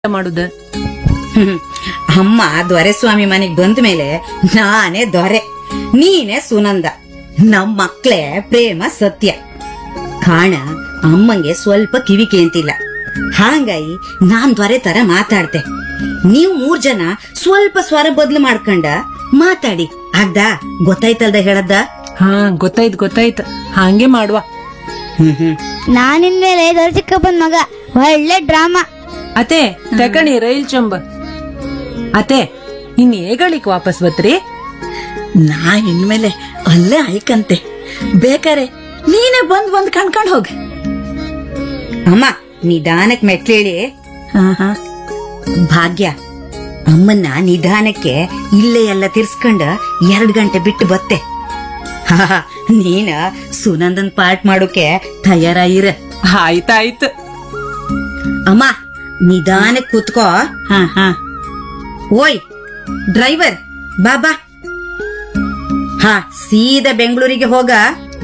ಮಾಡುದ ಹ್ಮ್. ಅಮ್ಮ ದೊರೆಸ್ವಾಮಿ ಮನೆಗ್ ಬಂದ ಮೇಲೆ ನಾನೇ ದೊರೆ ನೀನೇ ಸುನಂದ ನಮ್ ಮಕ್ಳೇ ಪ್ರೇಮ ಸತ್ಯ ಕಾಣ ಅಮ್ಮಂಗೆ ಸ್ವಲ್ಪ ಕಿವಿ ಕೇಂತಿಲ್ಲ ಹಾಂಗಾಗಿ ನಾನ್ ದೊರೆ ತರ ಮಾತಾಡ್ತೆ ನೀವ್ ಮೂರ್ ಜನ ಸ್ವಲ್ಪ ಸ್ವರ ಬದ್ಲು ಮಾಡ್ಕೊಂಡ ಮಾತಾಡಿ ಆಗ್ದಾ ಗೊತ್ತಾಯ್ತಲ್ದ ಹೇಳದ್ದ ಹಾ ಗೊತ್ತಾಯ್ತು ಗೊತ್ತಾಯ್ತು ಹಾಂಗೆ ಮಾಡುವ ಹ್ಮ್ ಹ್ಮ್ ನಾನಿನ್ಮೇಲೆ ದೊರೆ ಚಿಕ್ಕಪ್ಪನ ಮಗ ಒಳ್ಳೆ ಡ್ರಾಮಾ ಅತೆ ತಕಣಿ ರೈಲ್ ಚಂಬ ಅತೆ ಇನ್ ಏಗಳಿಕ್ ವಾಪಸ್ ಬತ್ರಿ ನಾ ಇನ್ಮೇಲೆ ಅಲ್ಲೇ ಆಯ್ಕಂತೆ ಬೇಕಾರೆ ನೀನೇ ಬಂದ್ ಬಂದ್ ಕಣ್ಕೊಂಡ್ ಹೋಗ್ ಅಮ್ಮ ನಿಧಾನಕ್ ಮೆಟ್ಲೇಳಿ ಹಾ ಹಾ ಭಾಗ್ಯ ಅಮ್ಮನ್ನ ನಿಧಾನಕ್ಕೆ ಇಲ್ಲೇ ಎಲ್ಲ ತಿರ್ಸ್ಕೊಂಡ ಎರಡ್ ಗಂಟೆ ಬಿಟ್ಟು ಬತ್ತೆ ಹಾ ನೀನ ಸುನಂದನ್ ಪಾರ್ಟ್ ಮಾಡೋಕೆ ತಯಾರಾಗಿರ ಆಯ್ತಾಯ್ತು ಅಮ್ಮ ನಿಧಾನಕ್ ಕೂತ್ಕೋ ಹಾ ಹಾ ಓಯ್ ಡ್ರೈವರ್ ಬಾಬಾ ಹಾ ಸೀದಾ ಬೆಂಗಳೂರಿಗೆ ಹೋಗ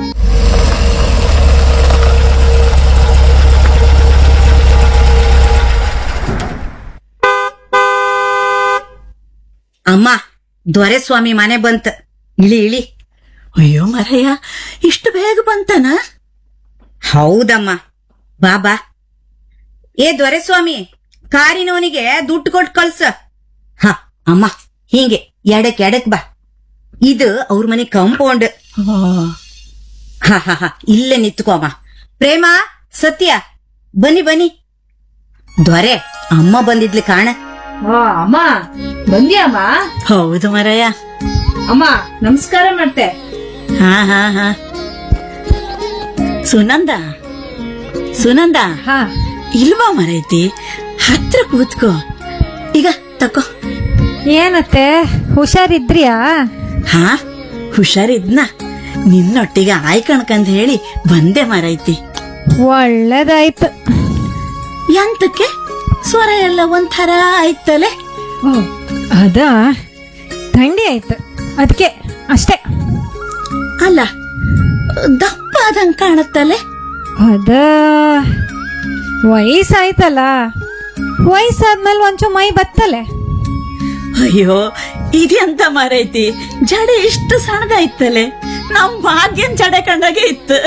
ಅಮ್ಮ ದೊರೆಸ್ವಾಮಿ ಮನೆ ಬಂತ ಇಳಿ ಇಳಿ ಅಯ್ಯೋ ಮರಯ್ಯ ಇಷ್ಟು ಬೇಗ ಬಂತನ ಹೌದಮ್ಮ ಬಾಬಾ ಏ ದೊರೆಸ್ವಾಮಿ ಕಾರಿನವನಿಗೆ ದುಡ್ಡು ಕೊಟ್ಟು ಕಳ್ಸ ಹ ಅಮ್ಮ ಹಿಂಗೆ ಎಡಕ್ ಎಡಕ್ ಬಾ ಇದು ಅವ್ರ ಮನೆ ಕಾಂಪೌಂಡ್ ಹ ಹ ಹ ಇಲ್ಲೇ ನಿತ್ಕೋ ಅಮ್ಮ ಪ್ರೇಮ ಸತ್ಯ ಬನ್ನಿ ಬನ್ನಿ ದೊರೆ ಅಮ್ಮ ಬಂದಿದ್ಲಿ ಕಾಣ ಅಮ್ಮ ಬಂದ್ಯಾಮ್ಮ ಹೌದು ಮರಯ್ಯ ಅಮ್ಮ ನಮಸ್ಕಾರ ಮಾಡ್ತೆ ಹಾ ಹಾ ಹಾ ಸುನಂದ ಸುನಂದ ಹಾ ಇಲ್ವಾ ಮರೈತಿ ಹತ್ರ ಕೂತ್ಕೋ ಈಗ ತಕೋ ಏನತ್ತೆ ಹುಷಾರಿದ್ರಿಯಾ ಹಾ ಹುಷಾರಿದ್ನ ನಿನ್ನೊಟ್ಟಿಗೆ ಆಯ್ಕಣ್ಕಂದ್ ಹೇಳಿ ಬಂದೆ ಮರೈತಿ ಒಳ್ಳೇದಾಯ್ತು ಎಂತಕ್ಕೆ ಸ್ವರ ಎಲ್ಲ ಒಂಥರ ಆಯ್ತಲೆ ಓ ಅದ ಥಂಡಿ ಆಯ್ತು ಅದಕ್ಕೆ ಅಷ್ಟೇ ಅಲ್ಲ ದಪ್ಪ ಆದಂಗ್ ಕಾಣತ್ತಲೆ ಅದ ವಯಸ್ಸಾಯ್ತಲ್ಲ ವಯಸ್ಸಾದ್ಮೇಲೆ ಒಂಚೂರು ಮೈ ಬತ್ತಲೆ ಅಯ್ಯೋ ಇದೆಂತ ಮರೈತಿ ಜಡೆ ಇಷ್ಟು ಸಣ್ಣದಾಯ್ತಲೆ ನಮ್ ಭಾಗ್ಯನ್ ಜಡೆ ಕಂಡಾಗೆ ಇತ್ತು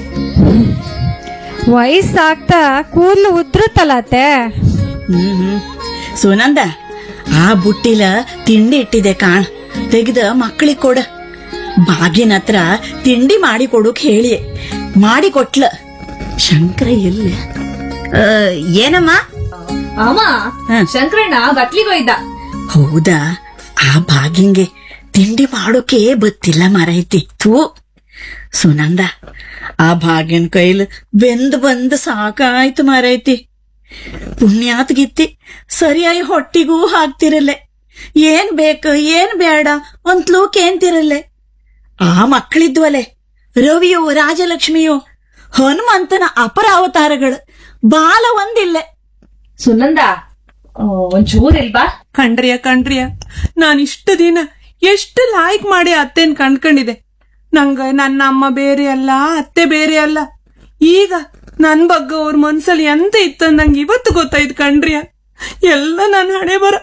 ವಯಸ್ಸಾಗ್ತಾ ಕೂದಲು ಉದ್ರುತ್ತಲ್ಲ ಅತ್ತೆ ಹ್ಮ್ ಹ್ಮ್. ಸುನಂದ ಆ ಬುಟ್ಟಿಲ ತಿಂಡಿ ಇಟ್ಟಿದೆ ಕಾಣ್ ತೆಗ್ದ ಮಕ್ಕಳಿಗೆ ಕೊಡ ಭಾಗ್ಯನ ಹತ್ರ ತಿಂಡಿ ಮಾಡಿ ಕೊಡೋಕ್ ಹೇಳಿ ಮಾಡಿ ಕೊಟ್ಲ ಶಂಕರ ಎಲ್ಲಿ ಆ, ಏನಮ್ಮ ಅಮ್ಮ ಹ. ಶಂಕರಣ್ಣ ಬಟ್ಲಿಗೆ ಹೋಯ್ದ ಹೌದಾ ಆ ಭಾಗ್ಯಂಗೆ ತಿಂಡಿ ಮಾಡೋಕೆ ಬತ್ತಿಲ್ಲ ಮರೈತಿ ಥೂ ಸುನಂದ ಆ ಭಾಗ್ಯನ್ ಕೈಲ್ ಬೆಂದ್ ಬಂದ್ ಸಾಕಾಯ್ತು ಮರೈತಿ ಪುಣ್ಯಾತ್ ಗಿತ್ತಿ ಸರಿಯಾಗಿ ಹೊಟ್ಟಿಗೂ ಹಾಕ್ತಿರಲ್ಲೆ ಏನ್ ಬೇಕು ಏನ್ ಬೇಡ ಒಂತ್ಲೂ ಕೇಂತಿರಲ್ಲೆ ಆ ಮಕ್ಕಳಿದ್ವಲೆ ರವಿಯು ರಾಜಲಕ್ಷ್ಮಿಯು ಹನುಮಂತನ ಅಪರ ಅವತಾರಗಳು ಬಾಲ ಒಂದಿಲ್ಲೆ ಸುನಂದ ಒಂಚೂರ್ ಇಲ್ವಾ ಕಂಡ್ರಿಯ ಕಂಡ್ರಿಯ ನಾನ್ ಇಷ್ಟು ದಿನ ಎಷ್ಟು ಲಾಯ್ಕ್ ಮಾಡಿ ಅತ್ತೆನ್ ಕಂಡ್ಕೊಂಡಿದೆ ನಂಗ ನನ್ನ ಅಮ್ಮ ಬೇರೆ ಅಲ್ಲ ಅತ್ತೆ ಬೇರೆ ಅಲ್ಲ ಈಗ ನನ್ ಬಗ್ಗೆ ಅವ್ರ ಮನ್ಸಲ್ಲಿ ಎಂತ ಇತ್ತ ನಂಗೆ ಇವತ್ತು ಗೊತ್ತಾಯ್ತು ಕಂಡ್ರಿಯ ಎಲ್ಲ ನನ್ನ ಹಣೆ ಬರ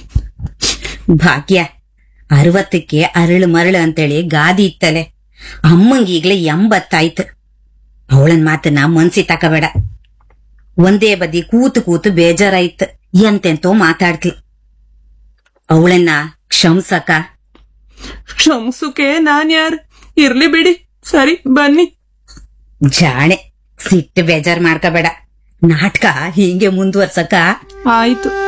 ಭಾಗ್ಯ ಅರವತ್ತಕ್ಕೆ ಅರಳು ಮರಳು ಅಂತೇಳಿ ಗಾದಿ ಇತ್ತಲೆ ಅಮ್ಮಂಗ್ ಈಗ್ಲೇ ಎಂಬತ್ತಾಯ್ತು ಅವಳನ್ ಮಾತನ್ನ ಮನ್ಸಿ ತಕಬೇಡ ಒಂದೇ ಬದಿ ಕೂತು ಕೂತು ಬೇಜಾರಾಯ್ತು ಎಂತೆಂತೋ ಮಾತಾಡ್ತಿ ಅವಳನ್ನ ಕ್ಷಮ್ಸಕ ಕ್ಷಮ್ಸುಕೆ ನಾನ್ ಯಾರು ಇರ್ಲಿ ಬಿಡಿ ಸರಿ ಬನ್ನಿ ಜಾಣೆ ಸಿಟ್ಟು ಬೇಜಾರ್ ಮಾಡ್ಕೋಬೇಡ ನಾಟಕ ಹೀಗೆ ಮುಂದುವರ್ಸಕ ಆಯ್ತು